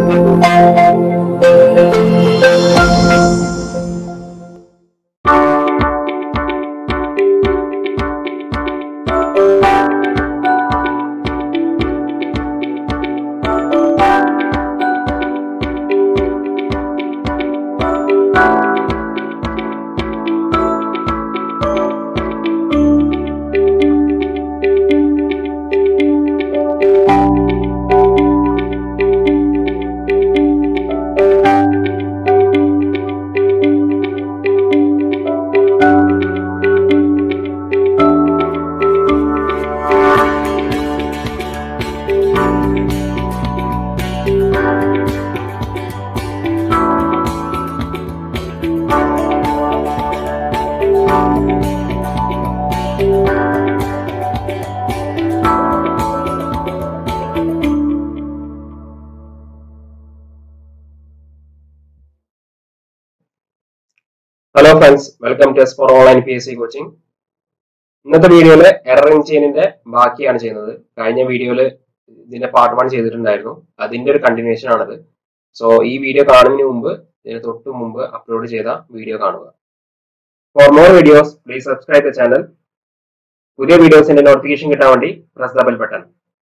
Hello friends welcome to S four online P S C coaching ഇന്നത്തെ വീഡിയോയില് error ചെയിനിന്റെ ബാക്കിയാണ് ചെയ്യുന്നത് കഴിഞ്ഞ വീഡിയോയില് ഇതിന്റെ പാർട്ട് വൺ ചെയ്തിട്ടുണ്ടായിരുന്നു അതിന്റെ ഒരു കണ്ടിന്യൂഷൻ ആണിത് സോ ഈ വീഡിയോ കാണുന്നതിന് മുമ്പ് ഇതിന് തൊട്ട് മുമ്പ് അപ്ലോഡ് ചെയ്ത വീഡിയോ കാണുക for more videos please subscribe the channel പുതിയ വീഡിയോസിന്റെ നോട്ടിഫിക്കേഷൻ കിട്ടാൻ വേണ്ടി press the bell button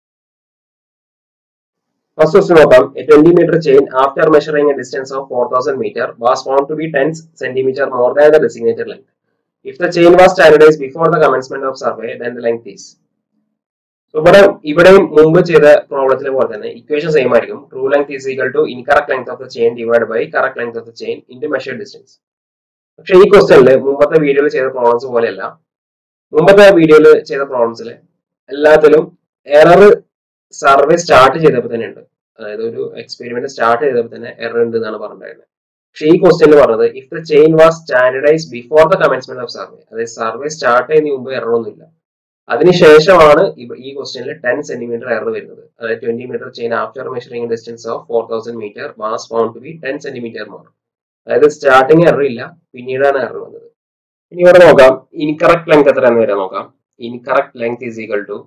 First question നോക്കാം a 20 meter chain after measuring a distance of 4000 meter was found to be 10 centimeter more than the designated length. If the chain was standardized before the commencement of survey, then the length is. So ഇവിടെ ഇവിടെയും മുമ്പ് ചെയ്ത പ്രോബ്ലത്തിലെ പോലെ തന്നെ equation same ആയിരിക്കും true length is equal to incorrect length of the chain divide by correct length of the chain into measure distance പക്ഷെ ഈ ക്വസ്റ്റനിൽ മുമ്പത്തെ വീഡിയോയിൽ ചെയ്ത പ്രോബ്ലംസ് പോലെയല്ല മുമ്പത്തെ വീഡിയോയിൽ ചെയ്ത പ്രോബ്ലംസിൽ എല്ലാത്തിലും എറർ സർവേ സ്റ്റാർട്ട് ചെയ്തപ്പോൾ തന്നെ ഉണ്ട് അതായത് ഒരു എക്സ്പെരിമെന്റ് സ്റ്റാർട്ട് ചെയ്തപ്പോൾ തന്നെ എറർ ഉണ്ട് എന്നാണ് പറഞ്ഞിട്ടുണ്ടായിരുന്നത് പക്ഷേ ഈ ക്വസ്റ്റ്യനിൽ പറഞ്ഞത് if the chain was standardise before the commencement of survey അതായത് സർവേ സ്റ്റാർട്ട് ചെയ്യുന്നതിന് മുമ്പ് എറർ ഒന്നുമില്ല അതിനുശേഷമാണ് ഇവ- ഈ ക്വസ്റ്റ്യനിൽ ടെൻ സെന്റിമീറ്റർ എറർ വരുന്നത് അതായത് twenty metre chain after measuring distance of four thousand metre was found to be ten centimetre more അതായത് സ്റ്റാർട്ടിങ് എറർ ഇല്ല പിന്നീടാണ് എറർ വന്നത് ഇനി ഇവിടെ നോക്കാം ഇൻകറക്റ്റ് ലെങ്ത് എത്രയാണെന്ന് വരെ നോക്കാം incorrect length is equal to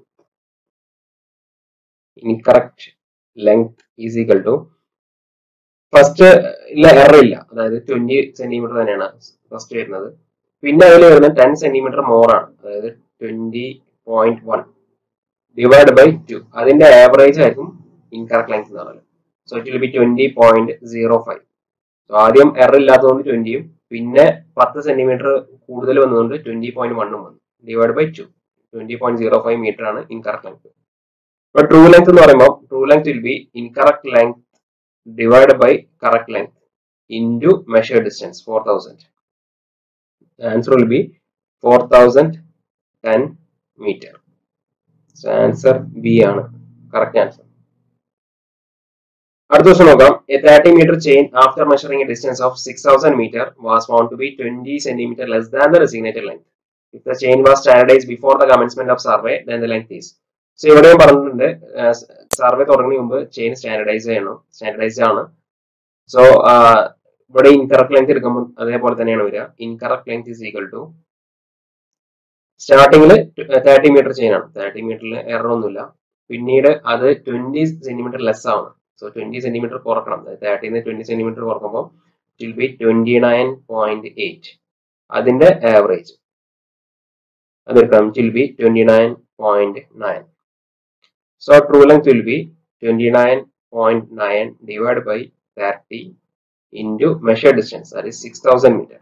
incorrect length is equal to first ഇല്ല എറർ ഇല്ല അതായത് ട്വന്റി സെന്റിമീറ്റർ തന്നെയാണ് ഫസ്റ്റ് വരുന്നത് പിന്നെ അതിൽ വരുന്നത് ടെൻ സെന്റിമീറ്റർ മോർ ആണ് അതായത് twenty point one divide by two അതിന്റെ ആവറേജ് ആയിരിക്കും ഇൻകറക്റ്റ് ലെങ്ത് എന്ന് പറയുന്നത് so it will be twenty point zero five so ആദ്യം എറർ ഇല്ലാത്തതുകൊണ്ട് ട്വന്റിയും പിന്നെ പത്ത് സെന്റിമീറ്റർ കൂടുതൽ വന്നതുകൊണ്ട് ട്വന്റി പോയിന്റ് വണ്ണും വന്നു divide by two twenty point zero five metre ആണ് ഇൻകറക്റ്റ് ലെങ്ത് ഇപ്പൊ ട്രൂ ലെങ്ത് എന്ന് പറയുമ്പോൾ true length will be incorrect length divide by correct length into measure distance four thousand answer will be four thousand ten metre answer B ആണ് correct answer അടുത്ത ദിവസം നോക്കാം a thirty metre chain after measuring a distance of six thousand metre was found to be twenty centimetre less than the designated length if the chain was standardise before the commencement of survey then the length is so ഇവിടെയും പറഞ്ഞിട്ടുണ്ട് survey തുടങ്ങുന്നതിന് മുമ്പ് chain standardise ചെയ്യണം standardised ആണ് so ഇവിടെ incorrect length എടുക്കുമ്പോൾ അതേപോലെ തന്നെയാണ് വരിക incorrect length is equal to സ്റ്റാർട്ടിങ്ങിൽ തേർട്ടി മീറ്റർ ചെയിൻ ആണ് തേർട്ടി മീറ്ററിൽ എറർ ഒന്നുമില്ല പിന്നീട് അത് ട്വന്റി സെന്റിമീറ്റർ ലെസ് ആവണം സോ ട്വന്റി സെന്റിമീറ്റർ കുറക്കണം തേർട്ടിന്ന് ട്വന്റി സെന്റിമീറ്റർ കുറക്കുമ്പോൾ will be twenty nine point eight അതിന്റെ ആവറേജ് അതെടുക്കണം will be twenty nine point nine So true length will be 29.9 divided by 30 into measured distance that is 6000 meter.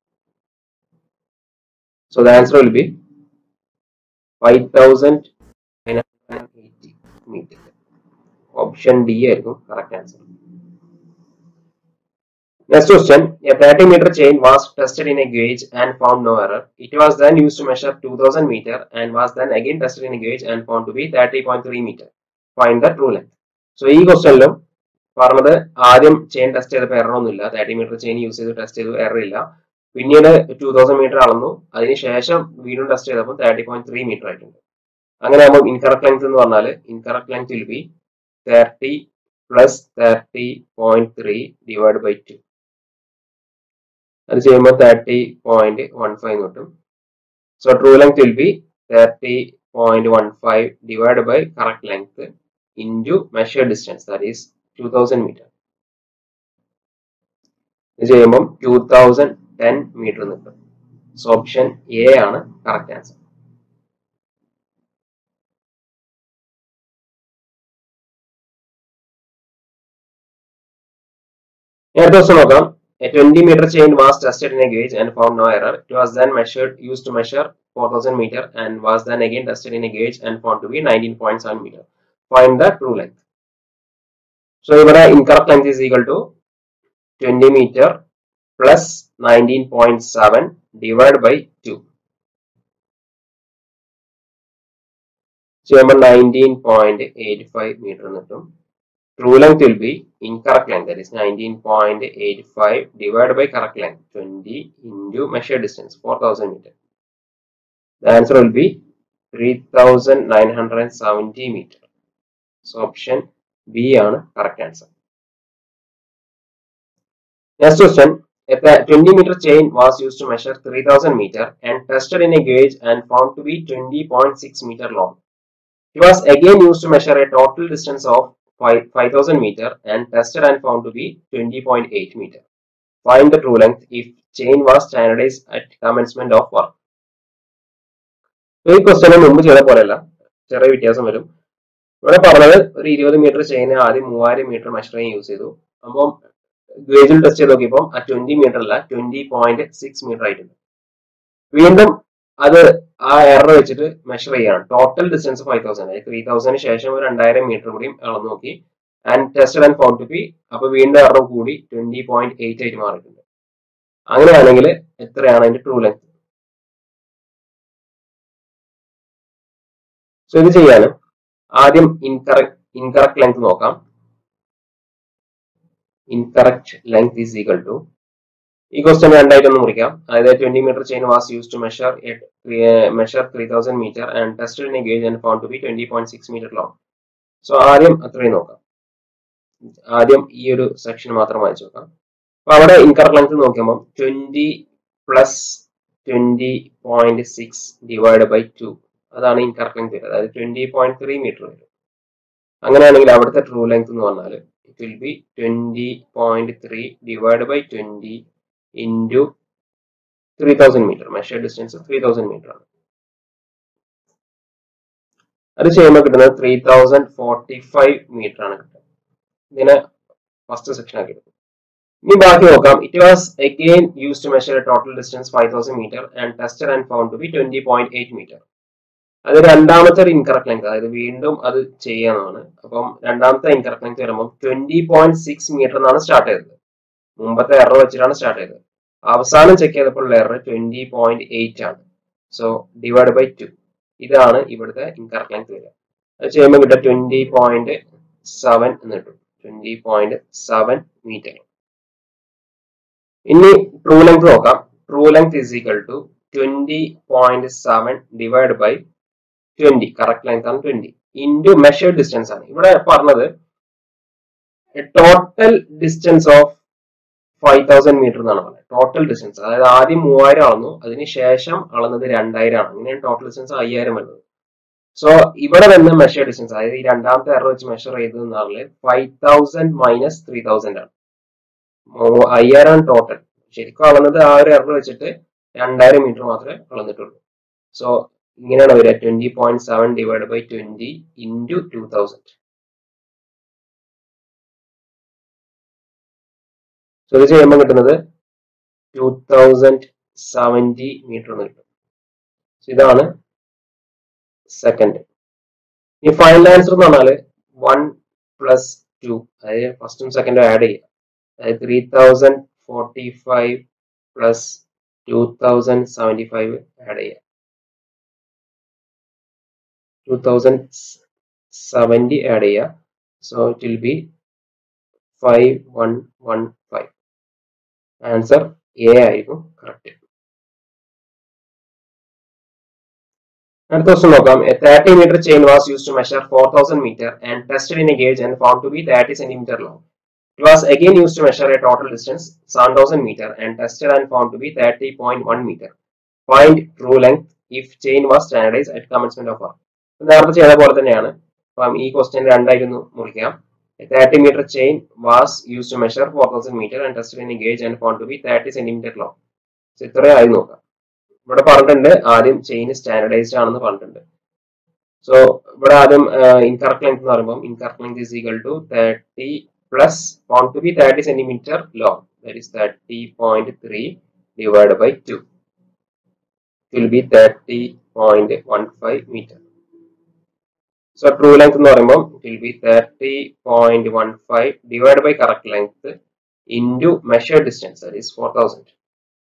So the answer will be 5980 meter. Option D ആയിരിക്കും correct answer. Next question. A 30 meter chain was tested in a gauge and found no error. It was then used to measure 2000 meter and was then again tested in a gauge and found to be 30.3 meter. Find the true length. So ഈ ക്വസ്റ്റനിലും പറഞ്ഞത് ആദ്യം chain test ചെയ്തപ്പോൾ error ഒന്നുമില്ല thirty metre chain use ചെയ്ത് test ചെയ്തു error ഇല്ല പിന്നീട് ടൂ തൗസൻഡ് മീറ്റർ അളന്നു അതിനുശേഷം വീണ്ടും ടെസ്റ്റ് ചെയ്തപ്പോൾ തേർട്ടി പോയിന്റ് ത്രീ മീറ്റർ ആയിട്ടുണ്ട് അങ്ങനെ ആകുമ്പോൾ ഇൻകറക്റ്റ് ലെങ്ത് എന്ന് പറഞ്ഞാൽ incorrect length will be thirty plus thirty point three divide by two അത് ചെയ്യുമ്പോൾ തേർട്ടി പോയിന്റ് വൺ ഫൈവ് കിട്ടും so true length will be thirty point one five divide by correct length into measure distance that is two thousand metre ഇത് ചെയ്യുമ്പം two thousand ten metre കിട്ടും so option A ആണ് correct answer അടുത്ത question നോക്കാം A 20 meter chain was tested in a gauge and found no error. It was then measured, used to measure 4000 meter and was then again tested in a gauge and found to be 19.7 meter. Find the true length. So ഇവിടെ incorrect length is equal to 20 meter plus 19.7 divided by 2. ചെയ്യുമ്പോൾ 19.85 meter എന്ന് കിട്ടും true length will be incorrect length that is 19.85 divided by correct length 20 into measured distance 4000 meter the answer will be 3970 meter so option b ആണ് correct answer next question a 20 meter chain was used to measure 3000 meter and tested in a gauge and found to be 20.6 meter long it was again used to measure a total distance of 5000 meter and tested and found to be 20.8 meter. Find the true length if chain was standardized at commencement of work. ഈ ക്വസ്റ്റ്യന് മുമ്പ് ചെയ്ത പോലെയല്ല ചെറിയ വ്യത്യാസം വരും ഇവിടെ പറഞ്ഞത് ഒരു ഇരുപത് മീറ്റർ ചെയിന് ആദ്യം മൂവായിരം മീറ്റർ മെഷറിങ് യൂസ് ചെയ്തു അപ്പം ഗേജിൽ ടെസ്റ്റ് ചെയ്ത് നോക്കിയപ്പോൾ ആ ട്വന്റി മീറ്റർ അല്ല ട്വന്റി പോയിന്റ് സിക്സ് മീറ്റർ ആയിട്ടുണ്ട് വീണ്ടും അത് ആ എറർ വെച്ചിട്ട് മെഷർ ചെയ്യാണ് total distance five thousand three തൗസൻഡിന് ശേഷം ഒരു രണ്ടായിരം മീറ്റർ കൂടി അളന്ന് നോക്കി and tested and found to be അപ്പൊ വീണ്ടും എറർ കൂടി ട്വന്റി പോയിന്റ് എയ്റ്റ് ആയിട്ട് മാറിയിട്ടുണ്ട് അങ്ങനെയാണെങ്കിൽ എത്രയാണ് അതിന്റെ ട്രൂ ലെങ്ത് സോ ഇത് ചെയ്യാൻ ആദ്യം ഇൻകറക്റ്റ് ഇൻകറക്റ്റ് ലെങ്ത് നോക്കാം incorrect length is equal to ഈ ക്വസ്റ്റ്യൻ രണ്ടായിട്ടൊന്ന് മുറിക്കാം അതായത് twenty metre chain was use to measure measure three thousand metre and tested in a gauge and found to be twenty point six metre long so ആദ്യം അത്രയും നോക്കാം ആദ്യം ഈ ഒരു സെക്ഷൻ മാത്രം വായിച്ചു നോക്കാം അപ്പൊ അവിടെ ഇൻകറക്റ്റ് ലെങ്ത് നോക്കുമ്പോൾ twenty plus twenty point six divide by two അതാണ് ഇൻകറക്റ്റ് ലെങ്ത് വരും അതായത് ട്വന്റി പോയിന്റ് ത്രീ മീറ്റർ വരും അങ്ങനെയാണെങ്കിൽ അവിടുത്തെ ട്രൂ ലെങ്ത് എന്ന് പറഞ്ഞാൽ it will be twenty point three divide by twenty into three thousand metre measure distance three thousand metre ആണ് അത് ചെയ്യുമ്പോൾ കിട്ടുന്നത് three thousand forty five metre ആണ് കിട്ടുന്നത് ഇതിനെ ഫസ്റ്റ് സെക്ഷൻ ആക്കി എടുക്കും ഇനി ബാക്കി നോക്കാം it was again use to measure total distance five thousand metre and tested and found to be twenty point eight metre അത് രണ്ടാമത്തെ ഒരു ഇൻകറക്റ്റ് ലെങ്ത് അതായത് വീണ്ടും അത് ചെയ്യാന്നാണ് അപ്പം രണ്ടാമത്തെ ഇൻകറക്റ്റ് ലെങ്ത് വരുമ്പോൾ ട്വന്റി പോയിന്റ് സിക്സ് മീറ്റർ എന്നാണ് സ്റ്റാർട്ട് ചെയ്തത് മുമ്പത്തെ എറർ വെച്ചിട്ടാണ് സ്റ്റാർട്ട് ചെയ്തത് അവസാനം ചെക്ക് ചെയ്തപ്പോൾ എറർ ട്വന്റി പോയിന്റ് എയ്റ്റ് ആണ് സോ ഡിവൈഡ് ബൈ ടു ഇതാണ് ഇവിടുത്തെ ഇൻകറക്റ്റ് ലെങ്ത് വരിക അത് ചെയ്യുമ്പോൾ കിട്ടുക ട്വന്റി പോയിന്റ് സെവൻ എന്ന് കിട്ടും ട്വന്റി പോയിന്റ് സെവൻ മീറ്റർ ഇനി ട്രൂ ലെങ്ത് നോക്കാം true length is equal to twenty point seven divide by twenty correct length ആണ് ട്വന്റി ഇൻറ്റു മെഷേർഡ് ഡിസ്റ്റൻസ് ആണ് ഇവിടെ പറഞ്ഞത് total distance of five thousand metre എന്നാണ് പറയുന്നത് ടോട്ടൽ ഡിസ്റ്റൻസ് അതായത് ആദ്യം മൂവായിരം അളന്നു അതിന് ശേഷം അളന്നത് രണ്ടായിരം ആണ് അങ്ങനെയാണ് ടോട്ടൽ ഡിസ്റ്റൻസ് അയ്യായിരം വരുന്നത് സോ ഇവിടെ വരുന്ന മെഷർ ഡിസ്റ്റൻസ് അതായത് ഈ രണ്ടാമത്തെ എറർ വെച്ച് മെഷർ ചെയ്തത് പറഞ്ഞാൽ five thousand minus three thousand ആണ് അയ്യായിരം ടോട്ടൽ ശരിക്കും അളന്നത് ആ ഒരു എറർ വെച്ചിട്ട് രണ്ടായിരം മീറ്റർ മാത്രമേ അളന്നിട്ടുള്ളൂ സോ ഇങ്ങനെയാണ് വരിക twenty point seven divide by twenty into two thousand so ഇത് ചെയ്യുമ്പോൾ കിട്ടുന്നത് ടു തൗസൻഡ് സെവൻറ്റി മീറ്റർ എന്ന് കിട്ടും ഇതാണ് സെക്കൻഡ് ഈ ഫൈനൽ ആൻസർ എന്ന് പറഞ്ഞാൽ വൺ പ്ലസ് ടു അതായത് ഫസ്റ്റും സെക്കൻഡും ആഡ് ചെയ്യുക അതായത് three thousand forty five plus two thousand seventy five add ചെയ്യുക ടു തൗസൻഡ് സെവൻറ്റി ആഡ് ചെയ്യുക so it will be five one one five answer A ആയിരിക്കും കറക്റ്റ് അടുത്ത ക്വസ്റ്റൻ നോക്കാം a thirty metre chain was use to measure four thousand metre and tested in a gauge and found to be thirty centimetre long it was again use to measure a total distance seven thousand metre and tested and found to be thirty point one metre find true length if chain was standardise at commencement of work നേരത്തെ ചെയ്ത പോലെ തന്നെയാണ് അപ്പം ഈ question രണ്ടായിരുന്നു മുറിക്കാം A 30 meter chain was used to measure 4000 meter and tested in a gauge and found to be 30 centimeter long. So ഇത്രയും ആയി നോക്കാം ഇവിടെ പറഞ്ഞിട്ടുണ്ട് ആദ്യം ചെയിൻ സ്റ്റാൻഡർഡൈസ്ഡ് ആണെന്ന് പറഞ്ഞിട്ടുണ്ട് സോ ഇവിടെ ആദ്യം ഇൻകറക്ട് ലെങ്ത് എന്ന് പറയുമ്പോൾ incorrect length is equal to thirty plus found to be thirty centimetre long that is thirty point three divide by two will be thirty point one five metre so true length എന്ന് പറയുമ്പോൾ will be thirty point one five divide by correct length into measure distance that is four thousand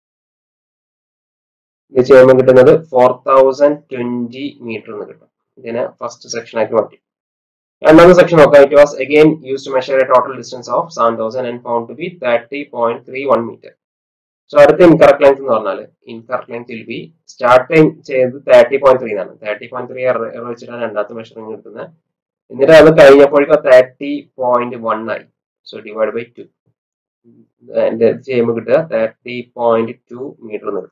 ഇത് ചെയ്യുമ്പോൾ കിട്ടുന്നത് four thousand twenty metre എന്ന് കിട്ടും ഇതിനെ first section ആക്കി മാറ്റി രണ്ടാമത്തെ സെക്ഷൻ നോക്കാം it was again use to measure a total distance of seven thousand and found to be thirty point three one metre so അടുത്ത ഇൻകറക്ട് ലെങ്ത് എന്ന് പറഞ്ഞാൽ incorrect length will be starting ചെയ്ത് thirty point three ആണ് thirty point three error വെച്ചിട്ടാണ് രണ്ടാമത്തെ measuring കിട്ടുന്നത് എന്നിട്ട് അത് കഴിഞ്ഞപ്പോഴേക്കും തേർട്ടി പോയിന്റ് വൺ ആയി സോ ഡിവൈഡ് ബൈ ടു ചെയ്യുമ്പോൾ കിട്ടുക തേർട്ടി പോയിന്റ് ടു മീറ്റർ എന്ന് കിട്ടും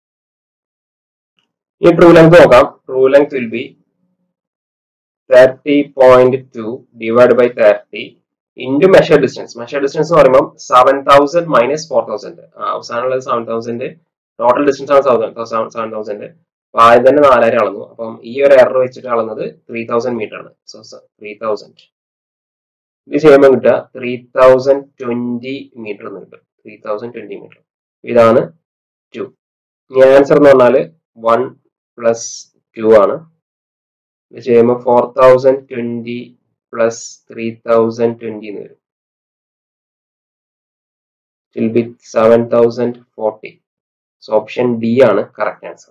ഈ ട്രൂ ലെങ്ത് നോക്കാം true length will be thirty point two divide by thirty into measure distance measure distance എന്ന് പറയുമ്പോൾ seven thousand minus four thousand അവസാനമുള്ളത് സെവൻ തൗസൻഡ് ടോട്ടൽ ഡിസ്റ്റൻസ് ആണ് സെവൻ തൗസൻഡ് അപ്പൊ ആദ്യം തന്നെ നാലായിരം അളന്നു അപ്പം ഈ ഒരു എറർ വെച്ചിട്ട് അളന്നത് ത്രീ തൗസൻഡ് മീറ്റർ ആണ് സോ ത്രീ തൗസൻഡ് ഇത് ചെയ്യുമ്പോൾ കിട്ടുക ത്രീ തൗസൻഡ് ട്വന്റി മീറ്റർ എന്ന് കിട്ടും ത്രീ തൗസൻഡ് ട്വന്റി മീറ്റർ ഇതാണ് ടു ഇനി ആൻസർ എന്ന് പറഞ്ഞാൽ വൺ പ്ലസ് ടു ആണ് ഇത് ചെയ്യുമ്പോൾ four thousand twenty plus three thousand twenty എന്ന് വരും will be seven thousand forty so option D ആണ് correct answer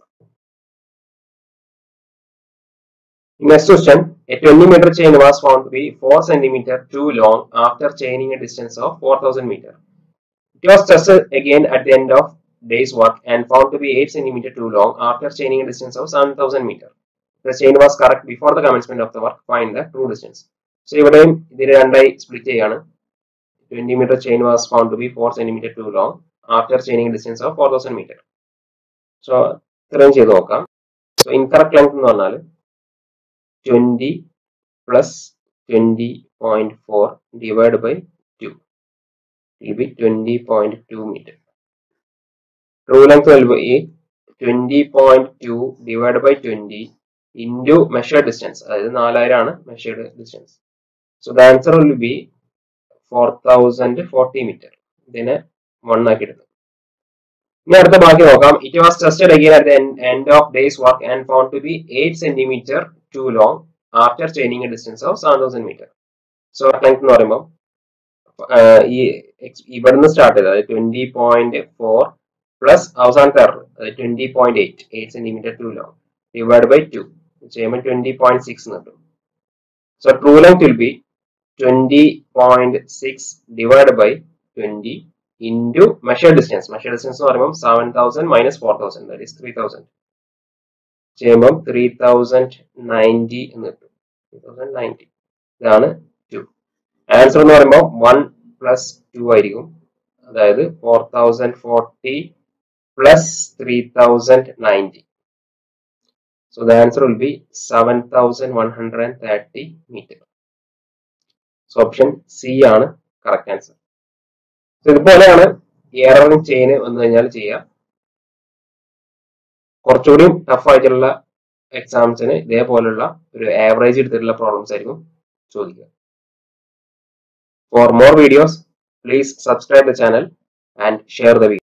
Next question. A 20 meter chain was found to be 4 centimeter too long after chaining a distance of 4000 meter. It was tested again at the end of day's work and found to be 8 centimeter too long after chaining a distance of 7000 meter. The chain was correct before the commencement of the work. Find the true distance. So ഇവിടെയും ഇതിന് രണ്ടായി split ചെയ്യാണ് twenty metre chain was found to be four centimetre too long after chaining distance of four thousand metre so ഇത്രയും ചെയ്ത് നോക്കാം so incorrect length എന്ന് പറഞ്ഞാൽ twenty plus twenty point four divide by two will be twenty point two metre true length will be twenty point two divide by twenty into measure distance അതായത് നാലായിരം ആണ് measured distance so the answer will be four thousand forty metre ഇതിനെ one ആക്കി എടുത്തു ഇനി അടുത്ത ബാക്കി നോക്കാം it was tested again at end of day's work and found to be eight centimetre too long after chaining a distance of seven thousand metre so length എന്ന് പറയുമ്പോൾ ഈ ഇവിടുന്ന് സ്റ്റാർട്ട് ചെയ്തത് അതായത് ട്വന്റി പോയിന്റ് ഫോർ പ്ലസ് അവസാനത്തെ error അതായത് twenty point eight eight centimetre too long divide by two ചെയ്യുമ്പോൾ twenty point six കിട്ടും so true length will be twenty point six divide by twenty into measure distance measure distance എന്ന് പറയുമ്പോൾ seven thousand minus four thousand that is three thousand ചെയ്യുമ്പോൾ three thousand ninety എന്ന് കിട്ടും three thousand ninety ഇതാണ് two answer എന്ന് പറയുമ്പോൾ one plus two ആയിരിക്കും അതായത് four thousand forty plus three thousand ninety so the answer will be seven thousand one hundred and thirty metre so option C ആണ് correct answer so ഇതുപോലെയാണ് airing chain വന്നു കഴിഞ്ഞാൽ ചെയ്യുക കുറച്ചുകൂടി ടഫ് ആയിട്ടുള്ള എക്സാംസിന് ഇതേപോലുള്ള ഒരു ആവറേജ് എടുത്തിട്ടുള്ള പ്രോബ്ലംസ് ആയിരിക്കും ചോദിക്കുക for more videos please subscribe the channel and share the video